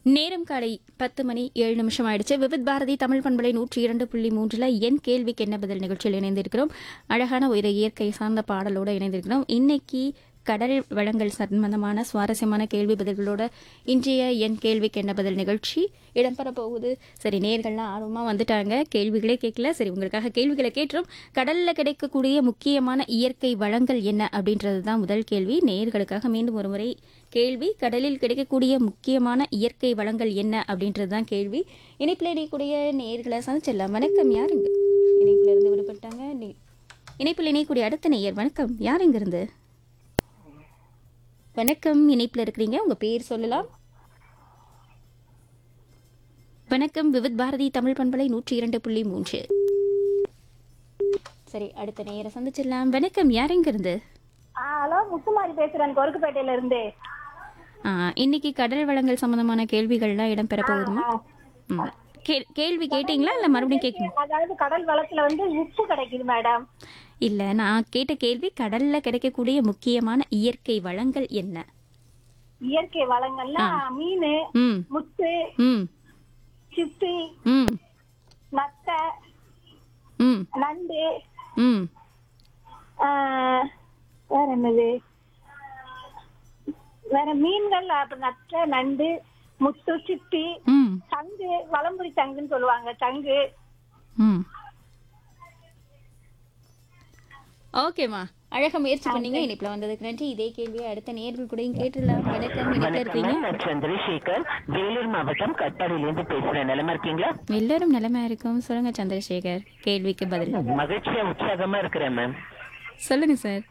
நேரம் காலை பத்து மணி ஏழு நிமிஷம் ஆயிடுச்சு விவித் பாரதி தமிழ் பண்பலை நூற்றி இரண்டு புள்ளி மூன்றுல என் கேள்விக்கு என்ன பதில் நிகழ்ச்சியில் இணைந்திருக்கிறோம் அழகான ஒரு இயற்கை சார்ந்த பாடலோடு இணைந்திருக்கிறோம் இன்னைக்கு கடல் வளங்கள் சம்பந்தமான சுவாரஸ்யமான கேள்வி பதில்களோட இன்றைய என் கேள்விக்கு என்ன பதில் நிகழ்ச்சி இடம்பெற போகுது சரி நேர்கள்லாம் ஆர்வமாக வந்துட்டாங்க கேள்விகளே கேட்கல சரி உங்களுக்காக கேள்விகளை கேட்டுரும் கடலில் கிடைக்கக்கூடிய முக்கியமான இயற்கை வளங்கள் என்ன அப்படின்றது தான் முதல் கேள்வி நேர்களுக்காக மீண்டும் ஒரு முறை கேள்வி கடலில் கிடைக்கக்கூடிய முக்கியமான இயற்கை வளங்கள் என்ன அப்படின்றது தான் கேள்வி இணைப்பில் இணையக்கூடிய நேர்களை சந்திச்சிடலாம் வணக்கம் யாருங்க இணைப்பில் இருந்து விடுபட்டாங்க நே- இணைப்பில் இணையக்கூடிய அடுத்த நேயர் வணக்கம் யார் இருந்து வணக்கம் இணைப்பில் இருக்கிறீங்க உங்க பேர் சொல்லலாம் வணக்கம் விவித் பாரதி தமிழ் பண்பலை நூற்றி இரண்டு புள்ளி மூன்று சரி அடுத்த நேயரை சந்திச்சிடலாம் வணக்கம் யார் இருந்து ஆ ஹலோ முத்துமாரி பேசுறேன் கொருக்குப்பேட்டையில இருந்து ஆ, இன்னைக்கு கடல் வளங்கள் சம்பந்தமான கேள்விகள்லாம் இடம்பெற போகுதுமா ம். கே- கேள்வி கேட்டீங்களா இல்ல மறுபடியும் கேட்கணும் அதாவது கடல் வளத்துல வந்து உப்பு கிடைக்குது மேடம் இல்ல நான் கேட்ட கேள்வி கடல்ல கிடைக்கக்கூடிய முக்கியமான இயற்கை வளங்கள் என்ன இயற்கை வளங்கள்னா மீன் ம் முத்து ம் சிப்பி ம் நத்தை ம் நண்டு ம் ஆ, வேற என்னது வேற மீன்கள் அப்புறம் நத்தை நண்டு முத்து சிப்பி ம் சங்கு வலம்புரி சங்குன்னு சொல்லுவாங்க சங்கு ம் ஓகேம்மா அழகா முயற்சி பண்ணீங்க இனிப்புல வந்ததுக்கு நன்றி இதே கேள்வியை அடுத்த நேர்கள் கூடயும் கேட்டுடலாம் வணக்கம் இனிப்புல வணக்கம் இருக்கீங்க மேம். நான் சந்திரசேகர் வேலூர் மாவட்டம் கட்டாடியிலிருந்து பேசுறேன் நிலமா இருக்கீங்களா எல்லாரும் நிலைமை இருக்கும் சொல்லுங்க சந்திரசேகர் கேள்விக்கு பதில் மகிழ்ச்சியா உற்சாகமா இருக்கிறேன் மேம் சொல்லுங்க சார்